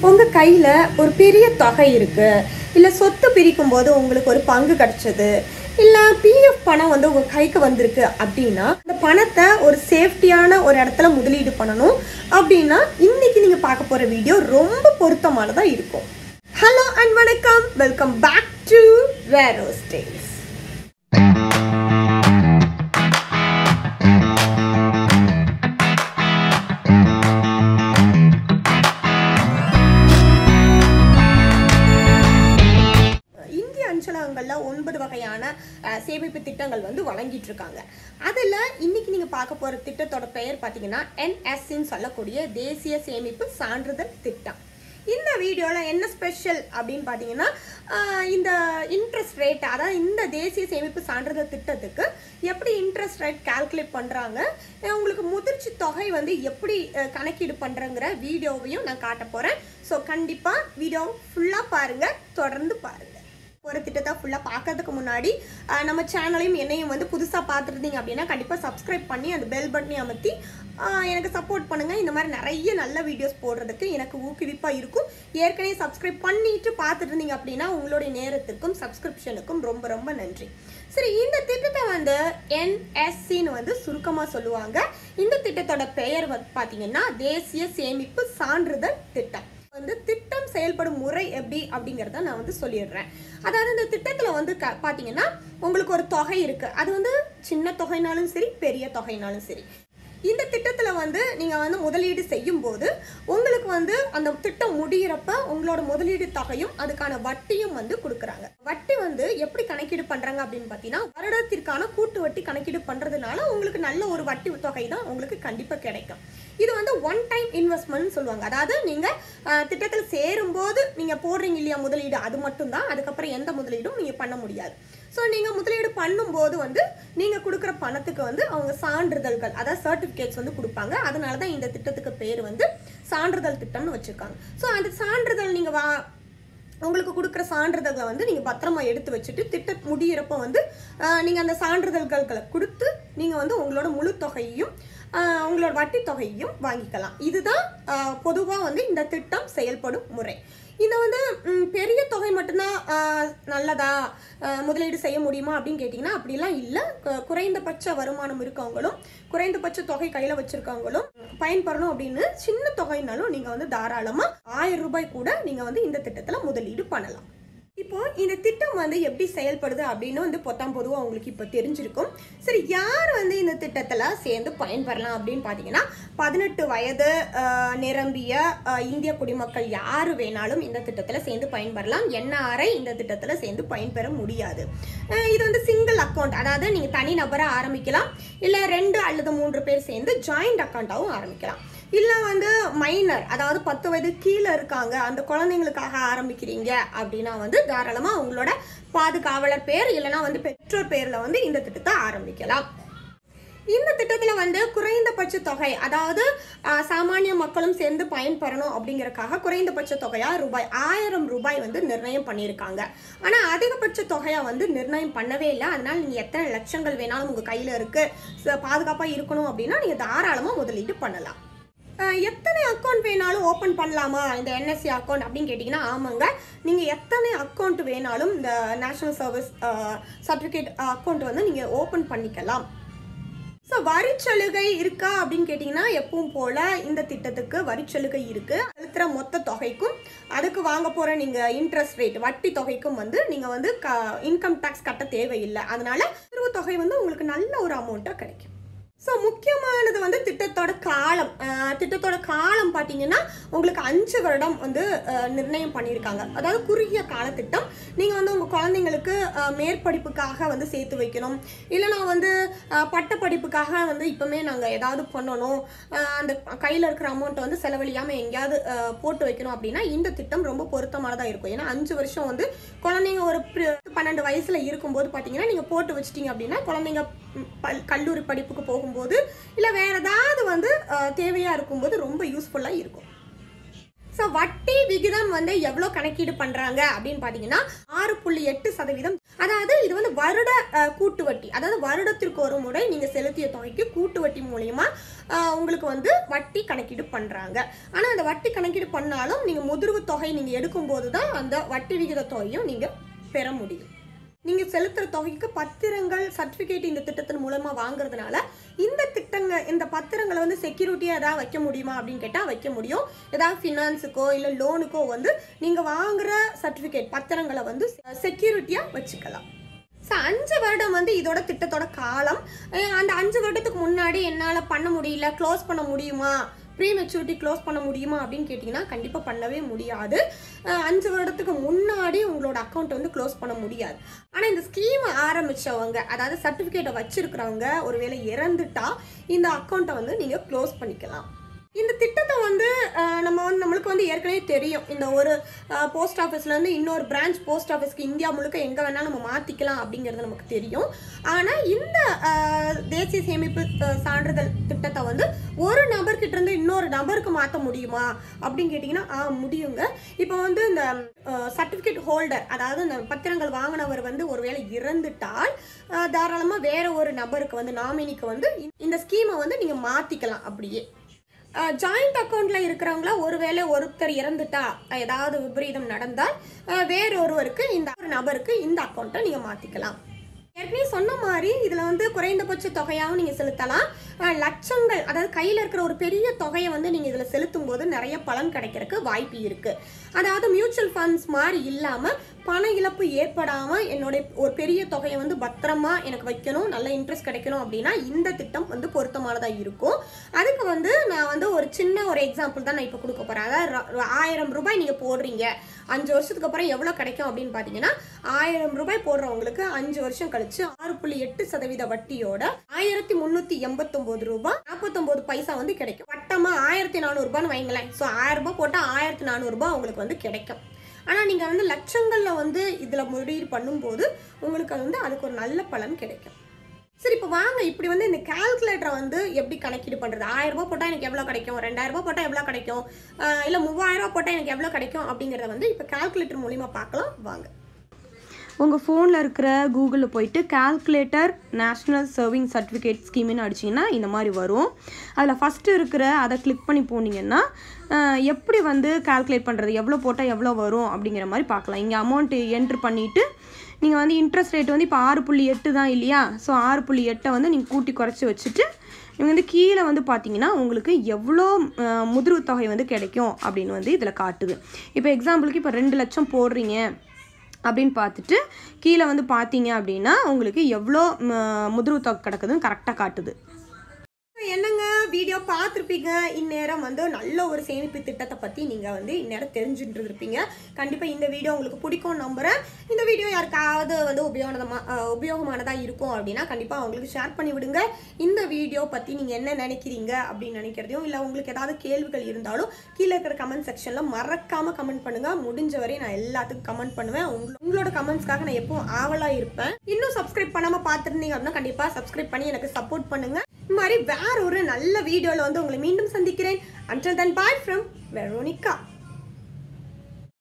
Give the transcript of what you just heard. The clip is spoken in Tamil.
உங்கள் கையில் ஒரு பெரிய தொகை இருக்குது இல்லை சொத்து பிரிக்கும் போது உங்களுக்கு ஒரு பங்கு கிடைச்சது இல்லை பிஎஃப் பணம் வந்து உங்கள் கைக்கு வந்திருக்கு அப்படின்னா அந்த பணத்தை ஒரு சேஃப்டியான ஒரு இடத்துல முதலீடு பண்ணணும் அப்படின்னா இன்னைக்கு நீங்கள் பார்க்க போகிற வீடியோ ரொம்ப பொருத்தமானதாக இருக்கும் ஹலோ அண்ட் வணக்கம் வெல்கம் பேக் டு வேரோ ஸ்டேஸ் இந்திய அஞ்சலகங்களில் ஒன்பது வகையான அஹ், சேமிப்பு திட்டங்கள் வந்து வழங்கிட்டு இருக்காங்க அதில் இன்னைக்கு நீங்கள் பார்க்க போகிற திட்டத்தோட பெயர் பார்த்தீங்கன்னா என்எஸ்சின்னு சொல்லக்கூடிய தேசிய சேமிப்பு சான்றிதழ் திட்டம் இந்த வீடியோவில் என்ன ஸ்பெஷல் அப்படின்னு பார்த்தீங்கன்னா ஆஹ், இந்த இன்ட்ரெஸ்ட் ரேட் அதாவது இந்த தேசிய சேமிப்பு சான்றிதழ் திட்டத்துக்கு எப்படி இன்ட்ரெஸ்ட் ரேட் கால்குலேட் பண்ணுறாங்க உங்களுக்கு முதிர்ச்சி தொகை வந்து எப்படி அஹ், கணக்கீடு பண்ணுறங்கிற வீடியோவையும் நான் காட்ட போகிறேன் ஸோ கண்டிப்பாக வீடியோ ஃபுல்லாக பாருங்கள் தொடர்ந்து பாருங்கள் ஒரு திட்டத்தை ஃபுல்லாக பார்க்கறதுக்கு முன்னாடி அஹ், நம்ம சேனலையும் என்னையும் வந்து புதுசாக பார்த்துருந்தீங்க அப்படின்னா கண்டிப்பாக சப்ஸ்கிரைப் பண்ணி அந்த பெல் பட்டனையும் அமர்த்தி அஹ், எனக்கு சப்போர்ட் பண்ணுங்கள் இந்த மாதிரி நிறைய நல்ல வீடியோஸ் போடுறதுக்கு எனக்கு ஊக்குவிப்பாக இருக்கும் ஏற்கனவே சப்ஸ்கிரைப் பண்ணிட்டு பார்த்துட்டு இருந்தீங்க அப்படின்னா உங்களுடைய நேரத்துக்கும் சப்ஸ்கிரிப்ஷனுக்கும் ரொம்ப ரொம்ப நன்றி சரி இந்த திட்டத்தை வந்து என்எஸ்சின்னு வந்து சுருக்கமாக சொல்லுவாங்க இந்த திட்டத்தோட பெயர் வந்து பார்த்தீங்கன்னா தேசிய சேமிப்பு சான்றிதழ் திட்டம் வந்து திட்டம் செயல்படும் முறை எப்படி அப்படிங்கிறத நான் வந்து சொல்லிடுறேன் அதாவது இந்த திட்டத்தில் வந்து க பார்த்தீங்கன்னா உங்களுக்கு ஒரு தொகை இருக்குது அது வந்து சின்ன தொகைனாலும் சரி பெரிய தொகைனாலும் சரி இந்த திட்டத்தில் வந்து நீங்கள் வந்து முதலீடு செய்யும் போது உங்களுக்கு வந்து அந்த திட்டம் முடியிறப்ப உங்களோட முதலீடு தொகையும் அதுக்கான வட்டியும் வந்து கொடுக்குறாங்க வட்டி வந்து எப்படி கணக்கீடு பண்ணுறாங்க அப்படின்னு பார்த்தீங்கன்னா வருடத்திற்கான கூட்டு வட்டி கணக்கீடு பண்ணுறதுனால உங்களுக்கு நல்ல ஒரு வட்டி தொகை தான் உங்களுக்கு கண்டிப்பாக கிடைக்கும் இது வந்து ஒன் டைம் இன்வெஸ்ட்மெண்ட் சொல்லுவாங்க அதாவது நீங்கள் திட்டத்தில் சேரும்போது நீங்கள் போடுறீங்க இல்லையா முதலீடு அது மட்டும்தான் அதுக்கப்புறம் எந்த முதலீடும் நீங்கள் பண்ண முடியாது ஸோ நீங்கள் முதலீடு பண்ணும்போது வந்து நீங்கள் கொடுக்குற பணத்துக்கு வந்து அவங்க சான்றிதழ்கள் அதாவது சர்டிஃபிகேட்ஸ் வந்து கொடுப்பாங்க அதனால தான் இந்த திட்டத்துக்கு பேர் வந்து சான்றிதழ் திட்டம்னு வச்சுருக்காங்க ஸோ அந்த சான்றிதழ் நீங்கள் வா உங்களுக்கு கொடுக்குற சான்றிதழ்களை வந்து நீங்கள் பத்திரமா எடுத்து வச்சுட்டு திட்டம் முடியிறப்ப வந்து நீங்கள் அந்த சான்றிதழ்களை கொடுத்து நீங்கள் வந்து உங்களோட முழு தொகையையும் ஆஹ், உங்களோட வட்டி தொகையையும் வாங்கிக்கலாம் இதுதான் பொதுவாக வந்து இந்த திட்டம் செயல்படும் முறை இந்த வந்து ம், பெரிய தொகை மட்டும்தான் ஆஹ், நல்லதா ஆஹ், முதலீடு செய்ய முடியுமா அப்படின்னு கேட்டிங்கன்னா அப்படிலாம் இல்லை கு- குறைந்தபட்ச வருமானம் இருக்கவங்களும் குறைந்தபட்ச தொகை கையில் வச்சிருக்கவங்களும் பயன்பெறணும் அப்படின்னு சின்ன தொகைனாலும் நீங்கள் வந்து தாராளமாக ஆயிரம் ரூபாய் கூட நீங்கள் வந்து இந்த திட்டத்தில் முதலீடு பண்ணலாம் இப்போ இந்த திட்டம் வந்து எப்படி செயல்படுது அப்படின்னு வந்து பொத்தாம் பொதுவாக உங்களுக்கு இப்போ தெரிஞ்சிருக்கும் சரி யார் வந்து இந்த திட்டத்தில் சேர்ந்து பயன்பெறலாம் அப்படின்னு பார்த்தீங்கன்னா பதினெட்டு வயது ஆஹ், நிரம்பிய ஆஹ், இந்திய குடிமக்கள் யார் வேணாலும் இந்த திட்டத்தில் சேர்ந்து பயன்பெறலாம் என்ஆர்ஐ இந்த திட்டத்தில் சேர்ந்து பயன்பெற முடியாது ஆஹ், இது வந்து சிங்கிள் அக்கௌண்ட் அதாவது நீங்கள் தனி நபராக ஆரம்பிக்கலாம் இல்லை ரெண்டு அல்லது மூன்று பேர் சேர்ந்து ஜாயிண்ட் அக்கௌண்ட்டாகவும் ஆரம்பிக்கலாம் இல்லை வந்து மைனர் அதாவது பத்து வயது கீழே இருக்காங்க அந்த குழந்தைங்களுக்காக ஆரம்பிக்கிறீங்க அப்படின்னா வந்து தாராளமாக உங்களோட பாதுகாவலர் பேர் இல்லைன்னா வந்து பெற்றோர் பேரில் வந்து இந்த திட்டத்தை ஆரம்பிக்கலாம் இந்த திட்டத்தில் வந்து குறைந்தபட்ச தொகை அதாவது ஆஹ், சாமானிய மக்களும் சேர்ந்து பயன்பெறணும் அப்படிங்கறக்காக குறைந்தபட்ச தொகையாக ரூபாய் ஆயிரம் ரூபாய் வந்து நிர்ணயம் பண்ணியிருக்காங்க ஆனால் அதிகபட்ச தொகையாக வந்து நிர்ணயம் பண்ணவே இல்லை அதனால நீங்கள் எத்தனை லட்சங்கள் வேணாலும் உங்கள் கையில் இருக்குது பாதுகாப்பாக இருக்கணும் அப்படின்னா நீங்கள் தாராளமாக முதலீடு பண்ணலாம் அஹ் எத்தனை அக்கௌண்ட் வேணாலும் ஓப்பன் பண்ணலாமா இந்த என்எஸ்சி அக்கௌண்ட் அப்படின்னு கேட்டிங்கன்னா ஆமாங்க நீங்கள் எத்தனை அக்கௌண்ட் வேணாலும் இந்த நேஷனல் சர்வீஸ் சர்டிஃபிகேட் அக்கௌண்ட் வந்து நீங்கள் ஓப்பன் பண்ணிக்கலாம் ஸோ வரிச்சலுகை இருக்கா அப்படின்னு கேட்டிங்கன்னா எப்பவும் போல் இந்த திட்டத்துக்கு வரிச்சலுகை இருக்குது செலுத்துகிற மொத்த தொகைக்கும் அதுக்கு வாங்க போகிற நீங்கள் இன்ட்ரெஸ்ட் ரேட் வட்டி தொகைக்கும் வந்து நீங்கள் வந்து க இன்கம் டேக்ஸ் கட்ட தேவையில்லை அதனால திருவு தொகை வந்து உங்களுக்கு நல்ல ஒரு அமௌண்ட்டாக கிடைக்கும் ஸோ முக்கியமானது வந்து திட்டத்தோட காலம் அஹ் திட்டத்தோட காலம் பார்த்தீங்கன்னா உங்களுக்கு அஞ்சு வருடம் வந்து அஹ், நிர்ணயம் பண்ணியிருக்காங்க அதாவது குறுகிய கால திட்டம் நீங்கள் வந்து உங்கள் குழந்தைங்களுக்கு அஹ், மேற்படிப்புக்காக வந்து சேர்த்து வைக்கணும் இல்லைனா வந்து அஹ், பட்டப்படிப்புக்காக வந்து இப்போமே நாங்கள் ஏதாவது பண்ணணும் அஹ், அந்த கையில் இருக்கிற அமௌண்ட்டை வந்து செலவழியாமல் எங்கேயாவது அஹ், போட்டு வைக்கணும் அப்படின்னா இந்த திட்டம் ரொம்ப பொருத்தமானதாக இருக்கும் ஏன்னா அஞ்சு வருஷம் வந்து குழந்தைங்க ஒரு pri- பன்னெண்டு வயசில் இருக்கும்போது பார்த்தீங்கன்னா நீங்கள் போட்டு வச்சிட்டீங்க அப்படின்னா குழந்தைங்க ம், பல்- கல்லூரி படிப்புக்கு போகும்போது இல்லை வேற ஏதாவது வந்து அஹ், தேவையா இருக்கும்போது ரொம்ப யூஸ்ஃபுல்லாக இருக்கும் ஸோ வட்டி விகிதம் வந்து எவ்வளோ கணக்கீடு பண்ணுறாங்க அப்படின்னு பார்த்தீங்கன்னா ஆறு புள்ளி எட்டு சதவீதம் அதாவது இது வந்து வருட அஹ், கூட்டு வட்டி அதாவது வருடத்திற்கு ஒரு முறை நீங்க செலுத்திய தொகைக்கு கூட்டு வட்டி மூலியமா அஹ், உங்களுக்கு வந்து வட்டி கணக்கீடு பண்றாங்க ஆனா அந்த வட்டி கணக்கீடு பண்ணாலும் நீங்க முதிர்வு தொகை நீங்க எடுக்கும்போது தான் அந்த வட்டி விகித தொகையும் நீங்க பெற முடியும் நீங்க செலுத்துற தொகைக்கு பத்திரங்கள் சர்டிபிகேட் இந்த திட்டத்தின் மூலமா வாங்குறதுனால இந்த திட்டங்க இந்த பத்திரங்களை வந்து செக்யூரிட்டியா ஏதாவது வைக்க முடியுமா அப்படின்னு கேட்டா வைக்க முடியும் ஏதாவது ஃபினான்ஸுக்கோ இல்ல லோனுக்கோ வந்து நீங்க வாங்குற சர்டிபிகேட் பத்திரங்களை வந்து செக்யூரிட்டியா வச்சுக்கலாம் ஸோ அஞ்சு வருடம் வந்து இதோட திட்டத்தோட காலம் அஹ் அந்த அஞ்சு வருடத்துக்கு முன்னாடி என்னால் பண்ண முடியல க்ளோஸ் பண்ண முடியுமா ப்ரீ மெச்சூரிட்டி க்ளோஸ் பண்ண முடியுமா அப்படின்னு கேட்டிங்கன்னா கண்டிப்பாக பண்ணவே முடியாது அஹ் அஞ்சு வருடத்துக்கு முன்னாடி உங்களோட அக்கௌண்ட் வந்து க்ளோஸ் பண்ண முடியாது ஆனால் இந்த ஸ்கீம் ஆரம்பிச்சவங்க அதாவது சர்டிஃபிகேட்டை வச்சிருக்கிறவங்க ஒருவேளை இறந்துட்டா இந்த அக்கௌண்ட்டை வந்து நீங்கள் க்ளோஸ் பண்ணிக்கலாம் இந்த திட்டத்தை வந்து அஹ், நம்ம வந்து நம்மளுக்கு வந்து ஏற்கனவே தெரியும் இந்த ஒரு போஸ்ட் ஆஃபீஸ்லேருந்து இன்னொரு பிரான்ச் போஸ்ட் ஆஃபீஸ்க்கு இந்தியா முழுக்க எங்கே வேணாலும் நம்ம மாற்றிக்கலாம் அப்படிங்கிறது நமக்கு தெரியும் ஆனால் இந்த அஹ், தேசிய சேமிப்பு அஹ், சான்றிதழ் திட்டத்தை வந்து ஒரு நபர்கிட்ட இருந்து இன்னொரு நபருக்கு மாற்ற முடியுமா அப்படின்னு கேட்டிங்கன்னா ஆ முடியுங்க இப்போ வந்து இந்த சர்டிஃபிகேட் ஹோல்டர் அதாவது இந்த பத்திரங்கள் வாங்கினவர் வந்து ஒருவேளை இறந்துட்டால் அஹ், தாராளமா வேற ஒரு நபருக்கு வந்து நாமினிக்கு வந்து இந்த ஸ்கீமை வந்து நீங்க மாத்திக்கலாம் அப்படியே ஜாயிண்ட் அக்கௌண்ட்ல இருக்கிறவங்கள ஒருவேளை ஒருத்தர் இறந்துட்டா ஏதாவது விபரீதம் நடந்தால் அஹ், வேறொருவருக்கு இந்த ஒரு நபருக்கு இந்த அக்கௌண்ட்டை நீங்க மாத்திக்கலாம் ஏற்கனவே சொன்ன மாதிரி இதுல வந்து குறைந்தபட்ச தொகையாகவும் நீங்க செலுத்தலாம் அஹ், லட்சங்கள் அதாவது கையில இருக்கிற ஒரு பெரிய தொகையை வந்து நீங்க இதுல செலுத்தும் போது நிறைய பலன் கிடைக்கிறதுக்கு வாய்ப்பு இருக்கு அதாவது மியூச்சுவல் ஃபண்ட்ஸ் மாதிரி இல்லாம பண இழப்பு ஏற்படாம என்னுடைய ஒரு பெரிய தொகையை வந்து பத்திரமா எனக்கு வைக்கணும் நல்ல இன்ட்ரெஸ்ட் கிடைக்கணும் அப்படின்னா இந்த திட்டம் வந்து பொருத்தமானதா இருக்கும் அதுக்கு வந்து நான் வந்து ஒரு சின்ன ஒரு எக்ஸாம்பிள் தான் நான் இப்போ கொடுக்க போறேன் அதாவது ர- ஆயிரம் ரூபாய் நீங்க போடுறீங்க அஞ்சு வருஷத்துக்கு அப்புறம் எவ்வளவு கிடைக்கும் அப்படின்னு பாத்தீங்கன்னா ஆயிரம் ரூபாய் போடுறவங்களுக்கு அஞ்சு வருஷம் கழிச்சு ஆறு புள்ளி எட்டு சதவீத வட்டியோட ஆயிரத்தி முன்னூத்தி எண்பத்தொன்பது ரூபாய் நாற்பத்தொன்பது பைசா வந்து கிடைக்கும் வட்டமா ஆயிரத்தி நானூறு ரூபான்னு வைங்களேன் ஸோ ஆயிரம் ரூபாய் போட்டா ஆயிரத்தி நானூறு ரூபாய் உங்களுக்கு வந்து கிடைக்கும் ஆனா நீங்க வந்து லட்சங்கள்ல வந்து இதுல முதலீடு பண்ணும்போது உங்களுக்கு வந்து அதுக்கு ஒரு நல்ல பலன் கிடைக்கும் சரி இப்போ வாங்க இப்படி வந்து இந்த கால்குலேட்டரை வந்து எப்படி கணக்கீடு பண்ணுறது ஆயிரம் ரூபாய் போட்டால் எனக்கு எவ்வளோ கிடைக்கும் ரெண்டாயிரம் ரூபாய் போட்டால் எவ்வளோ கிடைக்கும் இல்லை மூவாயிரம் ரூபாய் போட்டால் எனக்கு எவ்வளோ கிடைக்கும் அப்படிங்கிறத வந்து இப்போ கால்குலேட்டர் மூலிமா பார்க்கலாம் வாங்க உங்கள் ஃபோனில் இருக்கிற கூகுளில் போயிட்டு கால்குலேட்டர் நேஷ்னல் சர்விங் சர்டிஃபிகேட் ஸ்கீம்னு அடிச்சிங்கன்னா இந்த மாதிரி வரும் அதில் ஃபஸ்ட்டு இருக்கிற அதை கிளிக் பண்ணி போனீங்கன்னா அஹ், எப்படி வந்து கால்குலேட் பண்ணுறது எவ்வளோ போட்டால் எவ்வளோ வரும் அப்படிங்கிற மாதிரி பார்க்கலாம் இங்கே அமௌண்ட்டு என்ட்ரு பண்ணிவிட்டு நீங்கள் வந்து இன்ட்ரெஸ்ட் ரேட் வந்து இப்போ ஆறு புள்ளி எட்டு தான் இல்லையா ஸோ ஆறு புள்ளி எட்டை வந்து நீங்கள் கூட்டி குறைச்சி வச்சுட்டு இவங்க வந்து கீழே வந்து பார்த்தீங்கன்னா உங்களுக்கு எவ்வளோ அஹ், முதிர்வு தொகை வந்து கிடைக்கும் அப்படின்னு வந்து இதில் காட்டுது இப்போ எக்ஸாம்பிளுக்கு இப்போ ரெண்டு லட்சம் போடுறீங்க அப்படின்னு பார்த்துட்டு கீழே வந்து பார்த்தீங்க அப்படின்னா உங்களுக்கு எவ்வளோ ம, முதிர்வு தொகை கிடக்குதுன்னு கரெக்டாக காட்டுது என்னங்க வீடியோ பார்த்துருப்பீங்க இந்நேரம் வந்து நல்ல ஒரு சேமிப்பு திட்டத்தை பற்றி நீங்கள் வந்து இந்நேரம் தெரிஞ்சுட்டு இருப்பீங்க கண்டிப்பாக இந்த வீடியோ உங்களுக்கு பிடிக்கும் நம்புகிறேன் இந்த வீடியோ யாருக்காவது வந்து உபயோகமாக உபயோகமானதாக இருக்கும் அப்படின்னா கண்டிப்பாக அவங்களுக்கு ஷேர் பண்ணி விடுங்க இந்த வீடியோ பற்றி நீங்கள் என்ன நினைக்கிறீங்க அப்படின்னு நினைக்கிறதையும் இல்லை உங்களுக்கு ஏதாவது கேள்விகள் இருந்தாலும் கீழே இருக்கிற கமெண்ட் செக்ஷனில் மறக்காமல் கமெண்ட் பண்ணுங்கள் முடிஞ்ச வரை நான் எல்லாத்துக்கும் கமெண்ட் பண்ணுவேன் உங்கள- உங்களோட கமெண்ட்ஸ்க்காக நான் எப்பவும் ஆவலாக இருப்பேன் இன்னும் சப்ஸ்கிரைப் பண்ணாமல் பார்த்துருந்தீங்க அப்படின்னா கண்டிப்பாக சப்ஸ்கிரைப் பண்ணி எனக்கு சப்போர்ட் பண்ணுங்க இந்த மாதிரி வேற ஒரு நல்ல வீடியோவில் வந்து உங்களை மீண்டும் சந்திக்கிறேன் until then bye from Veronica